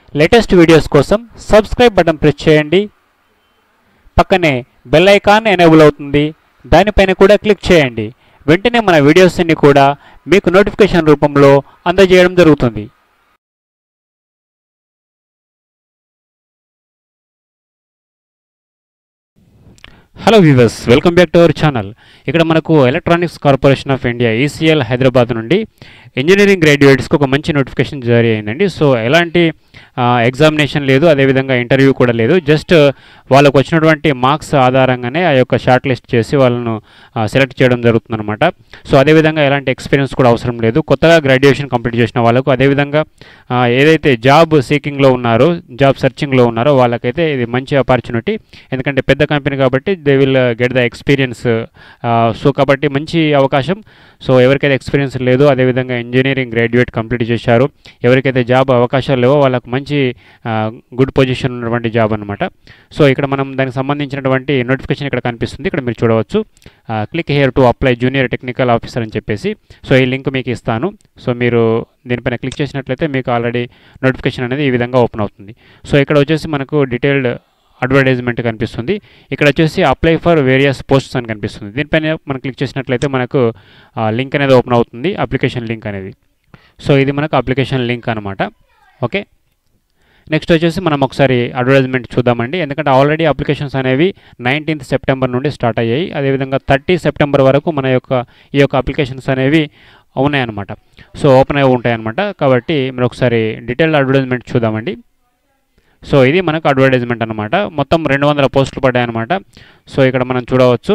latest videos కోసం subscribe button press చేయండి పక్కనే బెల్ ఐకాన్ ఎనేబుల్ అవుతుంది దానిపైన కూడా క్లిక్ చేయండి వెంటనే మన వీడియోస్ అన్ని కూడా మీకు నోటిఫికేషన్ రూపంలో అందజేయడం జరుగుతుంది hello viewers welcome back to our channel ఇక్కడ మనకు electronics corporation of India ECL Hyderabad నుండి ఇంజనీరింగ్ గ్రాడ్యుయేట్స్కి ఒక మంచి నోటిఫికేషన్ జారీ అయిందండి సో ఎలాంటి ఎగ్జామినేషన్ లేదు అదేవిధంగా ఇంటర్వ్యూ కూడా లేదు జస్ట్ వాళ్ళకు వచ్చినటువంటి మార్క్స్ ఆధారంగానే ఆ యొక్క షార్ట్ లిస్ట్ చేసి వాళ్ళను సెలెక్ట్ చేయడం జరుగుతుందన్నమాట సో అదేవిధంగా ఎలాంటి ఎక్స్పీరియన్స్ కూడా అవసరం లేదు కొత్తగా గ్రాడ్యుయేషన్ కంప్లీట్ చేసిన వాళ్ళకు అదేవిధంగా ఆ, ఏదైతే జాబ్ సీకింగ్లో ఉన్నారో జాబ్ సెర్చింగ్లో ఉన్నారో వాళ్ళకైతే ఇది మంచి ఆపర్చునిటీ ఎందుకంటే పెద్ద కంపెనీ కాబట్టి they will get the experience so కాబట్టి మంచి అవకాశం సో ఎవరికైతే ఎక్స్పీరియన్స్ లేదో అదేవిధంగా ఇంజనీరింగ్ గ్రాడ్యుయేట్ కంప్లీట్ చేశారు ఎవరికైతే జాబ్ అవకాశాలు లేవో వాళ్ళకు మంచి గుడ్ పొజిషన్ ఉన్నటువంటి జాబ్ అనమాట సో ఇక్కడ మనం దానికి సంబంధించినటువంటి నోటిఫికేషన్ ఇక్కడ కనిపిస్తుంది ఇక్కడ మీరు చూడవచ్చు click here to apply junior technical officer అని చెప్పేసి సో ఈ లింక్ మీకు ఇస్తాను సో మీరు దీనిపైన క్లిక్ చేసినట్లయితే మీకు ఆల్రెడీ నోటిఫికేషన్ అనేది ఈ విధంగా ఓపెన్ అవుతుంది సో ఇక్కడ వచ్చేసి మనకు డీటెయిల్డ్ అడ్వర్టైజ్మెంట్ కనిపిస్తుంది ఇక్కడ వచ్చేసి అప్లై ఫర్ వేరియస్ పోస్ట్స్ అని కనిపిస్తుంది దీనిపైన మనం క్లిక్ చేసినట్లయితే మనకు లింక్ అనేది ఓపెన్ అవుతుంది అప్లికేషన్ లింక్ అనేది సో ఇది మనకు అప్లికేషన్ లింక్ అనమాట ఓకే నెక్స్ట్ వచ్చేసి మనం ఒకసారి అడ్వర్టైజ్మెంట్ చూద్దామండి ఎందుకంటే ఆల్రెడీ అప్లికేషన్స్ అనేవి నైన్టీన్త్ సెప్టెంబర్ నుండి స్టార్ట్ అయ్యాయి అదేవిధంగా థర్టీ సెప్టెంబర్ వరకు మన యొక్క ఈ యొక్క అప్లికేషన్స్ అనేవి ఉన్నాయన్నమాట సో ఓపెన్ అయి ఉంటాయన్నమాట కాబట్టి మీరు ఒకసారి డీటెయిల్ అడ్వర్టైజ్మెంట్ చూద్దామండి సో ఇది మనకు అడ్వర్టైజ్మెంట్ అనమాట మొత్తం రెండు వందల పోస్టులు పడ్డాయన్నమాట సో ఇక్కడ మనం చూడవచ్చు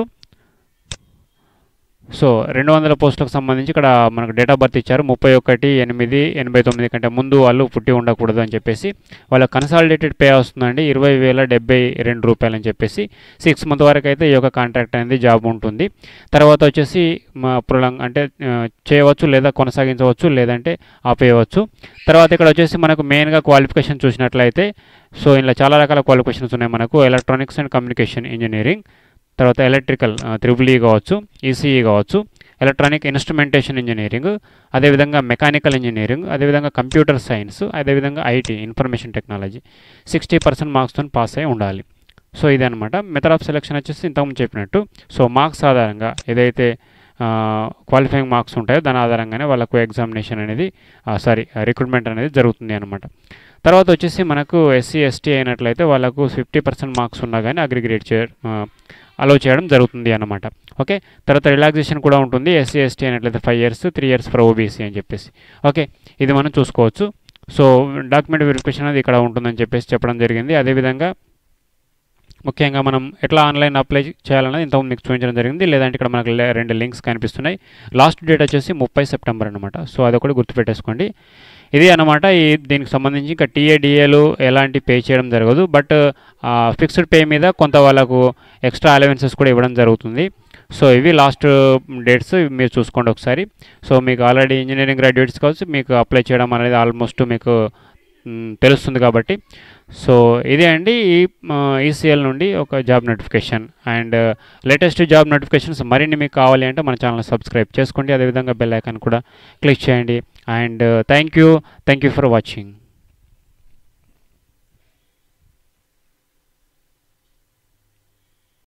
సో రెండు వందల పోస్టులకు సంబంధించి ఇక్కడ మనకు డేట్ ఆఫ్ బర్త్ ఇచ్చారు ముప్పై ఒకటి ఎనిమిది ఎనభై తొమ్మిది కంటే ముందు వాళ్ళు పుట్టి ఉండకూడదు అని చెప్పేసి వాళ్ళ కన్సాలిడేటెడ్ పే వస్తుందండి ఇరవై వేల డెబ్బై రెండు రూపాయలు అని చెప్పేసి సిక్స్ మంత్ వరకు అయితే ఈ యొక్క కాంట్రాక్ట్ అనేది జాబ్ ఉంటుంది తర్వాత వచ్చేసి మా ప్రొలాంగ్ అంటే ఆ, చేయవచ్చు లేదా కొనసాగించవచ్చు లేదంటే ఆపేయవచ్చు తర్వాత ఇక్కడ వచ్చేసి మనకు మెయిన్గా క్వాలిఫికేషన్ చూసినట్లయితే సో ఇలా చాలా రకాల క్వాలిఫికేషన్స్ ఉన్నాయి మనకు ఎలక్ట్రానిక్స్ అండ్ కమ్యూనికేషన్ ఇంజనీరింగ్ తర్వాత ఎలక్ట్రికల్ త్రిబుల్ ఈ కావచ్చు ఈసీఈ కావచ్చు ఎలక్ట్రానిక్ ఇన్స్ట్రుమెంటేషన్ ఇంజనీరింగ్ అదేవిధంగా మెకానికల్ ఇంజనీరింగ్ అదేవిధంగా కంప్యూటర్ సైన్స్ అదేవిధంగా IT information technology sixty percent మార్క్స్తో పాస్ అయి ఉండాలి సో ఇది అనమాట మెథడ్ ఆఫ్ సెలెక్షన్ వచ్చేసి ఇంతకుముందు చెప్పినట్టు సో మార్క్స్ ఆధారంగా ఏదైతే క్వాలిఫైయింగ్ మార్క్స్ ఉంటాయో దాని ఆధారంగానే వాళ్ళకు ఎగ్జామినేషన్ అనేది సారీ రిక్రూట్మెంట్ అనేది జరుగుతుంది అనమాట తర్వాత వచ్చేసి మనకు ఎస్సీ ఎస్టీ అయినట్లయితే వాళ్ళకు ఫిఫ్టీ పర్సెంట్ మార్క్స్ ఉన్నా కానీ అగ్రిగ్రేట్ చే అలో చేయడం జరుగుతుంది అన్నమాట ఓకే తర్వాత రిలాక్సేషన్ కూడా ఉంటుంది ఎస్సీ ఎస్టీ అయినట్లయితే five years three years for OBC అని చెప్పేసి ఓకే ఇది మనం చూసుకోవచ్చు సో డాక్యుమెంట్ వెరిఫికేషన్ అనేది ఇక్కడ ఉంటుందని చెప్పేసి చెప్పడం జరిగింది అదేవిధంగా ముఖ్యంగా మనం ఎట్లా ఆన్లైన్ అప్లై చేయాలన్నది ఇంతకుముందు మీకు చూపించడం జరిగింది లేదంటే ఇక్కడ మనకు లే- రెండు లింక్స్ కనిపిస్తున్నాయి లాస్ట్ డేట్ వచ్చేసి ముప్పై సెప్టెంబర్ అనమాట సో అదొకటి గుర్తుపెట్టేసుకోండి ఇది అనమాట ఈ దీనికి సంబంధించి ఇంకా టీఏడిఏలు ఎలాంటి పే చేయడం జరగదు బట్ ఫిక్స్డ్ పే మీద కొంత వాళ్ళకు ఎక్స్ట్రా అలవెన్సెస్ కూడా ఇవ్వడం జరుగుతుంది సో ఇవి లాస్ట్ డేట్స్ ఇవి మీరు చూసుకోండి ఒకసారి సో మీకు ఆల్రెడీ ఇంజనీరింగ్ గ్రాడ్యుయేట్స్ కావచ్చు మీకు అప్లై చేయడం అనేది ఆల్మోస్ట్ మీకు మ్, తెలుస్తుంది కాబట్టి సో ఇదే అండి ఈ ఈసీఎల్ నుండి ఒక job notification and latest job notifications మరిన్ని మీకు కావాలి అంటే మన ఛానల్ సబ్స్క్రైబ్ చేసుకోండి అదేవిధంగా బెల్ ఐకాన్ కూడా క్లిక్ చేయండి and thank you thank you for watching